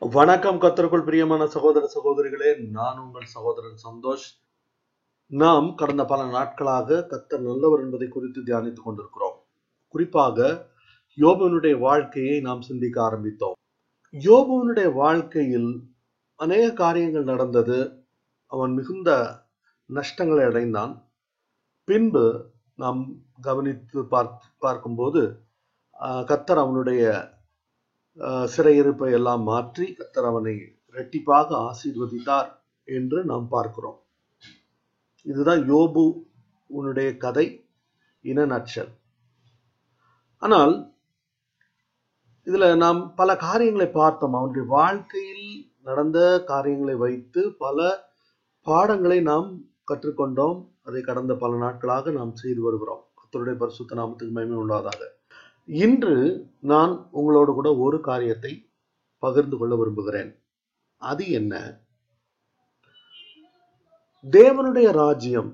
வணக்கம் கத்தருக்குள் பிரியமான சகோதர சகோதரிகளே நான் உங்கள் சகோதரன் சந்தோஷ் நாம் கடந்த பல நாட்களாக கத்தர் நல்லவர் என்பதை குறித்து தியானித்துக் கொண்டிருக்கிறோம் குறிப்பாக யோபுவனுடைய வாழ்க்கையை நாம் சிந்திக்க ஆரம்பித்தோம் யோபுவனுடைய வாழ்க்கையில் அநேக காரியங்கள் நடந்தது அவன் மிகுந்த நஷ்டங்களை அடைந்தான் பின்பு நாம் கவனித்து பார்த்து பார்க்கும்போது ஆஹ், கத்தர் அவனுடைய ஆஹ், சிறையிருப்பை எல்லாம் மாற்றி கத்தர் அவனை இரட்டிப்பாக ஆசீர்வதித்தார் என்று நாம் பார்க்கிறோம் இதுதான் யோபு உன்னுடைய கதை இன நட்சல் ஆனால் இதுல நாம் பல காரியங்களை பார்த்தோம் அவனுடைய வாழ்க்கையில் நடந்த காரியங்களை வைத்து பல பாடங்களை நாம் கற்றுக்கொண்டோம் அதை கடந்த பல நாட்களாக நாம் செய்து வருகிறோம் கர்த்தருடைய பரிசுத்த நாமத்துக்கு மகிமை உண்டாதாக இன்று நான் உங்களோடு கூட ஒரு காரியத்தை பகிர்ந்து கொள்ள விரும்புகிறேன் அது என்ன தேவனுடைய ராஜ்யம்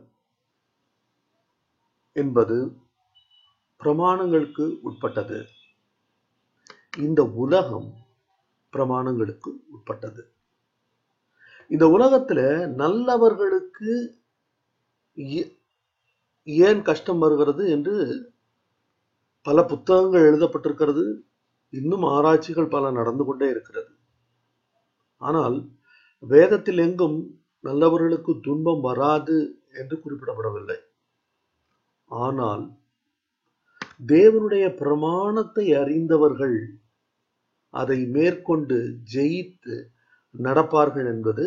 என்பது பிரமாணங்களுக்கு உட்பட்டது இந்த உலகம் பிரமாணங்களுக்கு உட்பட்டது இந்த உலகத்துல நல்லவர்களுக்கு ஏ- ஏன் கஷ்டம் வருகிறது என்று பல புத்தகங்கள் எழுதப்பட்டிருக்கிறது இன்னும் ஆராய்ச்சிகள் பல நடந்து கொண்டே இருக்கிறது ஆனால் வேதத்தில் எங்கும் நல்லவர்களுக்கு துன்பம் வராது என்று குறிப்பிடப்படவில்லை ஆனால் தேவனுடைய பிரமாணத்தை அறிந்தவர்கள் அதை மேற்கொண்டு ஜெயித்து நடப்பார்கள் என்பது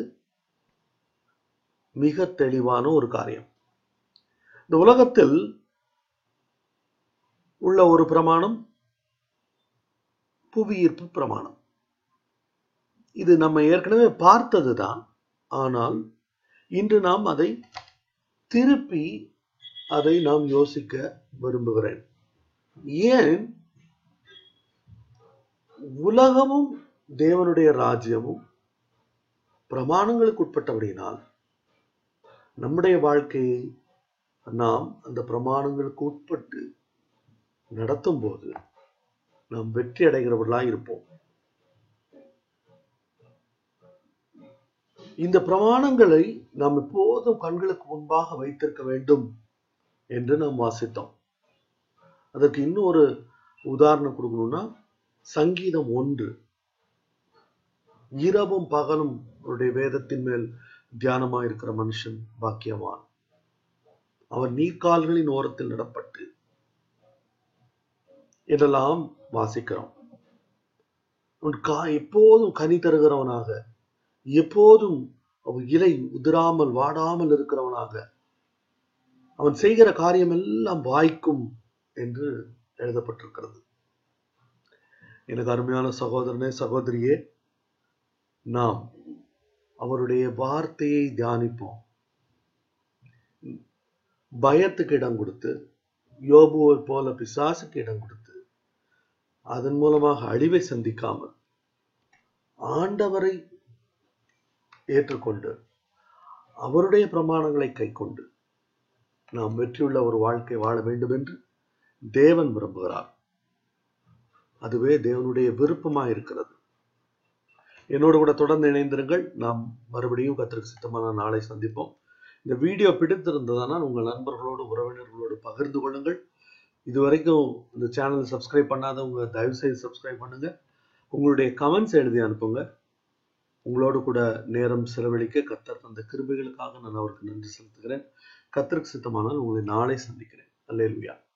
மிக தெளிவான ஒரு காரியம் இந்த உலகத்தில் உள்ள ஒரு பிரமாணம் புவியீர்ப்பு பிரமாணம் இது நம்ம ஏற்கனவே பார்த்ததுதான் ஆனால் இன்று நாம் அதை திருப்பி அதை நாம் யோசிக்க விரும்புகிறேன் ஏன் உலகமும் தேவனுடைய ராஜ்யமும் பிரமாணங்களுக்கு உட்பட்டபடியினால் நம்முடைய வாழ்க்கையை நாம் அந்த பிரமாணங்களுக்கு உட்பட்டு நடத்தும் போது நாம் வெற்றி அடைகிறவர்களாய் இருப்போம் இந்த பிரமாணங்களை நாம் எப்போதும் கண்களுக்கு முன்பாக வைத்திருக்க வேண்டும் என்று நாம் வாசித்தோம் அதற்கு இன்னும் ஒரு உதாரணம் கொடுக்கணும்னா சங்கீதம் ஒன்று இரவும் பகலும் அவருடைய வேதத்தின் மேல் தியானமாக இருக்கிற மனுஷன் பாக்கியவான் அவன் நீர்க்கால்களின் ஓரத்தில் நடப்பட்டு இதெல்லாம் வாசிக்கிறோம் அவன் கா எப்போதும் கனி தருகிறவனாக எப்போதும் அவன் இலை உதிராமல் வாடாமல் இருக்கிறவனாக அவன் செய்கிற காரியம் எல்லாம் வாய்க்கும் என்று எழுதப்பட்டிருக்கிறது எனக்கு அருமையான சகோதரனே சகோதரியே நாம் அவருடைய வார்த்தையை தியானிப்போம் பயத்துக்கு இடம் கொடுத்து யோபுவை போல பிசாசுக்கு இடம் கொடுத்து அதன் மூலமாக அழிவை சந்திக்காமல் ஆண்டவரை ஏற்றுக்கொண்டு அவருடைய பிரமாணங்களை கைக்கொண்டு நாம் வெற்றியுள்ள ஒரு வாழ்க்கை வாழ வேண்டும் என்று தேவன் விரும்புகிறார் அதுவே தேவனுடைய விருப்பமாக இருக்கிறது என்னோடு கூட தொடர்ந்து இணைந்திருங்கள் நாம் மறுபடியும் கத்திற்கு சித்தமான நாளை சந்திப்போம் இந்த வீடியோ பிடித்திருந்ததானால் உங்கள் நண்பர்களோடு உறவினர்களோடு பகிர்ந்து கொள்ளுங்கள் இதுவரைக்கும் இந்த சேனல் சப்ஸ்கிரைப் பண்ணாதவங்க தயவு செய்து சப்ஸ்கிரைப் பண்ணுங்க உங்களுடைய கமெண்ட்ஸ் எழுதி அனுப்புங்க உங்களோடு கூட நேரம் செலவழிக்க கத்தர் தந்த கிருபைகளுக்காக நான் அவருக்கு நன்றி செலுத்துகிறேன் கத்தருக்கு சித்தமானால் உங்களை நாளை சந்திக்கிறேன் அல்லேலுயா